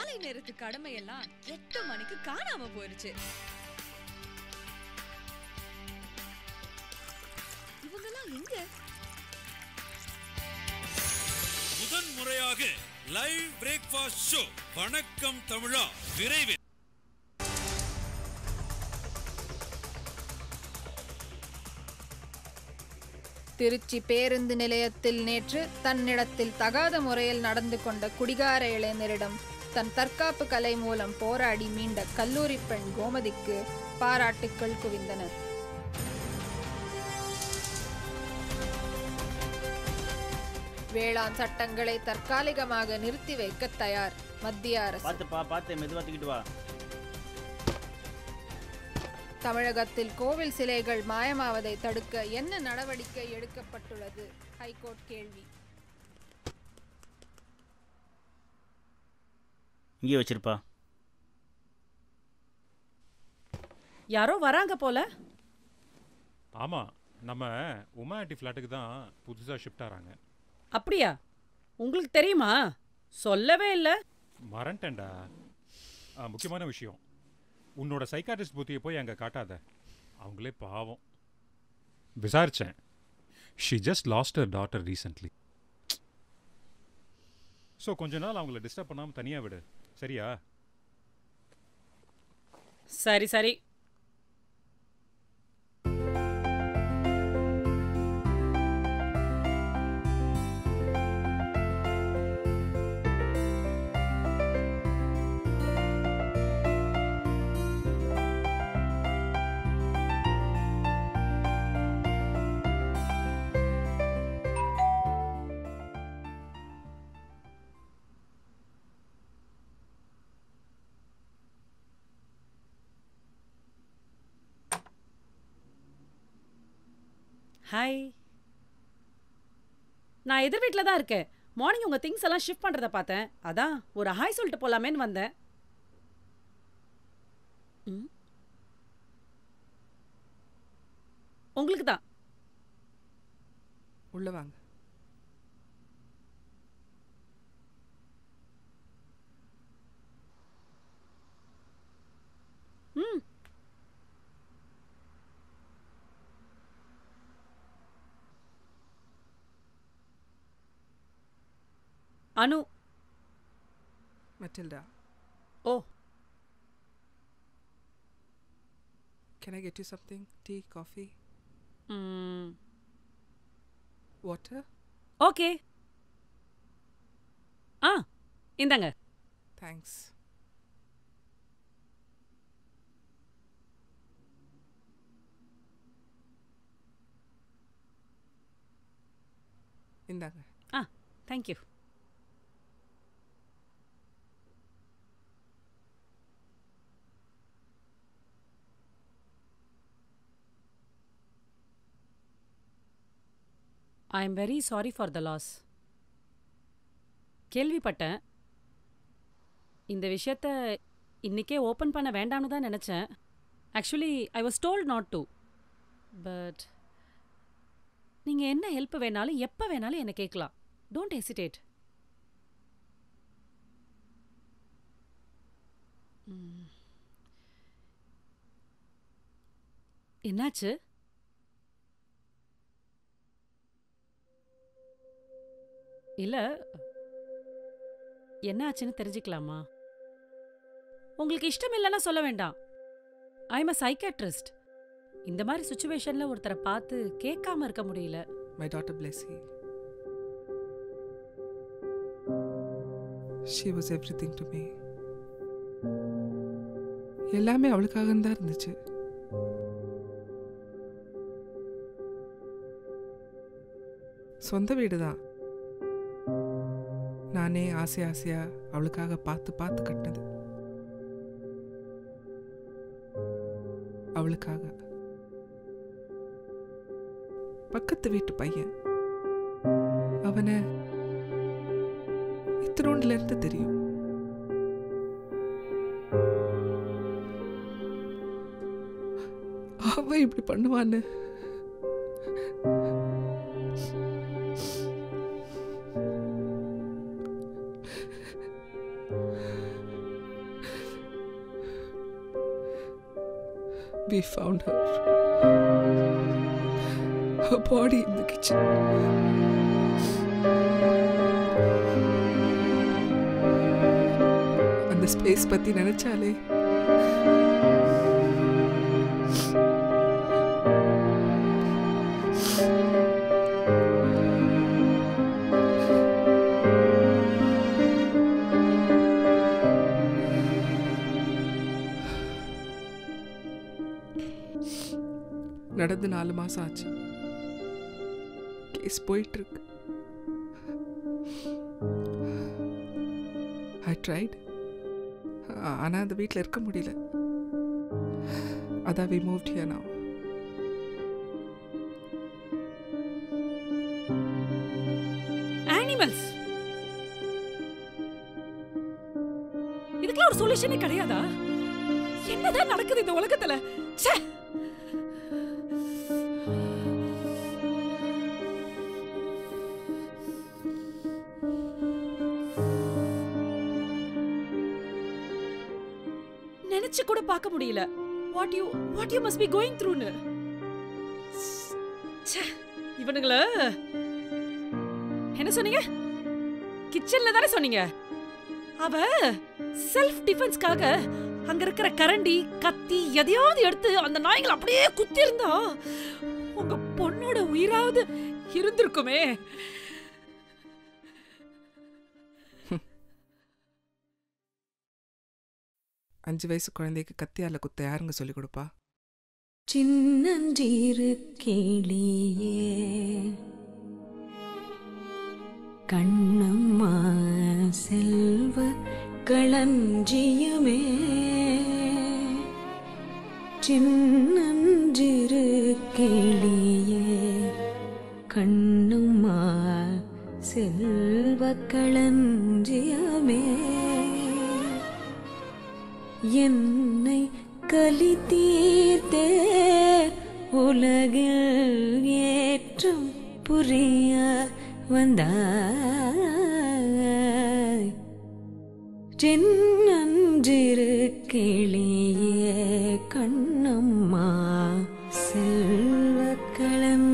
காலை நேரத்து கடமையெல்லாம் எட்டு மணிக்கு காணாம போயிருச்சு இவங்கெல்லாம் எங்க முதன் முறையாக லைவ் பிரேக்ஃபாஸ்ட் ஷோ வணக்கம் தமிழா விரைவில் திருச்சி பேருந்து நிலையத்தில் நேற்று தன்னிடத்தில் தகாத முறையில் நடந்து கொண்ட குடிகார இளைஞரிடம் தன் தற்காப்பு கலை மூலம் போராடி மீண்ட கல்லூரி பெண் கோமதிக்கு பாராட்டுக்கள் குவிந்தன வேளாண் சட்டங்களை தற்காலிகமாக நிறுத்தி வைக்க தயார் மத்திய அரசு பார்த்துப்பா பார்த்து மெதுவா தூக்கிட்டு வா தமிழகத்தில் கோவில் சிலைகள் மாயமாவதை தடுக்க என்ன நடவடிக்கை எடுக்கப்பட்டுள்ளது ஹைகோர்ட் கேள்வி இங்கே வச்சிருப்பா யாரோ வராங்க போல ஆமாம் நம்ம உமா ஆண்டி ஃப்ளாட்டுக்கு தான் புதுசாக ஷிஃப்ட் ஆகிறாங்க அப்படியா உங்களுக்கு தெரியுமா சொல்லவே இல்லை மறந்துட்டேன்டா ஆ, முக்கியமான விஷயம் உன்னோட சைக்காட்ரிஸ்ட் புத்தியை போய் அங்கே காட்டாத அவங்களே பாவம் விசாரித்தேன் she just lost her daughter recently so கொஞ்ச நாள் அவங்கள டிஸ்டர்ப் பண்ணாமல் தனியாக விடு சரியா சரி சரி ஹாய் நான் எதிர் வீட்டில் தான் இருக்கேன் மார்னிங் உங்கள் திங்ஸ் எல்லாம் ஷிஃப்ட் பண்ணுறத பார்த்தேன் அதான் ஒரு ஹாய் சொல்லிட்டு போகலாமேன்னு வந்தேன் ம். உங்களுக்கு தான் உள்ள வாங்க ம் Anu Matilda, oh can I get you something? Tea, coffee, ம் water? ஓகே ஆ இந்தாங்க Thanks. இந்தாங்க ஆ thank you I am very sorry for the loss கேள்விப்பட்டேன் இந்த விஷயத்த இன்னைக்கே ஓப்பன் பண்ண வேண்டாம்னு தான் நினச்சேன் actually I was told not to but நீங்கள் என்ன ஹெல்ப் வேணாலும் எப்போ வேணாலும் என்னை கேட்கலாம் டோன்ட் ஹெசிடேட் என்னாச்சு இல்ல என்ன ஆச்சுன்னு தெரிஞ்சுக்கலாமா உங்களுக்கு இஷ்டம் இல்லைன்னா சொல்ல வேண்டாம் ஐ எம் அ சைக்காட்ரிஸ்ட் இந்த மாதிரி சுச்சுவேஷன்ல ஒருத்தரை பார்த்து கேட்காம இருக்க முடியல My daughter Blessy. She was everything to me. எல்லாமே அவளுக்காக தான் இருந்துச்சு சொந்த வீடு தான் நானே ஆசை ஆசையா அவளுக்காக பார்த்து பார்த்து கட்டினது அவளுக்காக பக்கத்து வீட்டு பையன் அவனை இத்தினோண்டுல இருந்து தெரியும் அவன் இப்படி பண்ணுவான்னு We found her. Her body in the kitchen. அந்த ஸ்பேஸ் பத்தி நினைச்சாலே நடந்து நாலு மாசம் ஆச்சு கேஸ் போயிட்டு இருக்கு ஐ ட்ரைட் ஆனால் அந்த வீட்டில் இருக்க முடியல அதான் we moved here now animals இதுக்கெல்லாம் ஒரு சொல்யூஷனே கிடையாதா என்னதான் நடக்குது இந்த உலகத்துல ச்சே நினைச்சு கூட பார்க்க முடியல what you what you must be going த்ரூன்னு இவனுங்கள என்ன சொன்னீங்க கிச்சன்ல தானே சொன்னீங்க அவ செல்ஃப் டிஃபென்ஸ்க்காக அங்க இருக்கிற கரண்டி கத்தி எதையாவது எடுத்து அந்த நாய்கள் அப்படியே குத்தி இருந்தா உங்க பொண்ணோட உயிராவது இருந்திருக்குமே அஞ்சு வயசு குழந்தைக்கு கத்தியால குத்த யாருங்க சொல்லி கொடுப்பா சின்னஞ்சிறு கிளியே கண்ணம்மா செல்வ களஞ்சியமே சின்னஞ்சிறு கிளியே கண்ணம்மா செல்வ களஞ்சியமே என்னை கலி தீர்த்தே உலகில் ஏற்றம் புரிய வந்தாய் சின்னஞ்சிறு கிளியே கண்ணம்மா செல்வ களஞ்சியமே